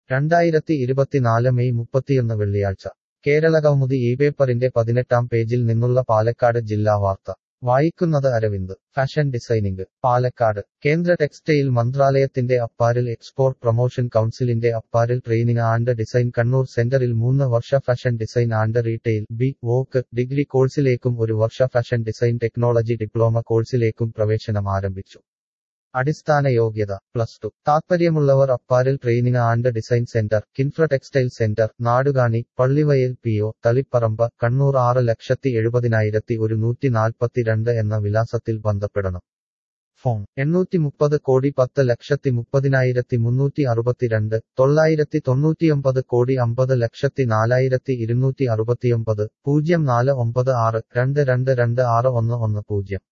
രണ്ടായിരത്തി ഇരുപത്തിനാല് മെയ് മുപ്പത്തിയൊന്ന് വെള്ളിയാഴ്ച കേരളകൗമുദി ഈ പേപ്പറിന്റെ പതിനെട്ടാം പേജിൽ നിന്നുള്ള പാലക്കാട് ജില്ലാ വാർത്ത വായിക്കുന്നത് അരവിന്ദ് ഫാഷൻ ഡിസൈനിംഗ് പാലക്കാട് കേന്ദ്ര ടെക്സ്റ്റൈൽ മന്ത്രാലയത്തിന്റെ അപ്പാരൽ എക്സ്പോർട്ട് പ്രൊമോഷൻ കൗൺസിലിന്റെ apparel training and design Kannur സെന്ററിൽ മൂന്ന് വർഷ fashion design and retail B Voc degree കോഴ്സിലേക്കും ഒരു വർഷ ഫാഷൻ ഡിസൈൻ ടെക്നോളജി ഡിപ്ലോമ കോഴ്സിലേക്കും പ്രവേശനം ആരംഭിച്ചു അടിസ്ഥാന യോഗ്യത പ്ലസ് ടു താത്പര്യമുള്ളവർ apparel training and design centre KINFRA textile centre Nadukani Pallivayal P O Taliparamba Kannur ആറ് ലക്ഷത്തി എഴുപതിനായിരത്തി ഒരുന്നൂറ്റി നാൽപ്പത്തിരണ്ട് എന്ന വിലാസത്തിൽ ബന്ധപ്പെടണം ഫോൺ എണ്ണൂറ്റി മുപ്പത് കോടി പത്ത് ലക്ഷത്തി മുപ്പതിനായിരത്തി മുന്നൂറ്റി അറുപത്തിരണ്ട് തൊള്ളായിരത്തി തൊണ്ണൂറ്റിയൊമ്പത് കോടി അമ്പത് ലക്ഷത്തി നാലായിരത്തി ഇരുന്നൂറ്റി അറുപത്തിയൊമ്പത് പൂജ്യം നാല് ഒമ്പത് ആറ് രണ്ട് രണ്ട് രണ്ട് ആറ് ഒന്ന് ഒന്ന് പൂജ്യം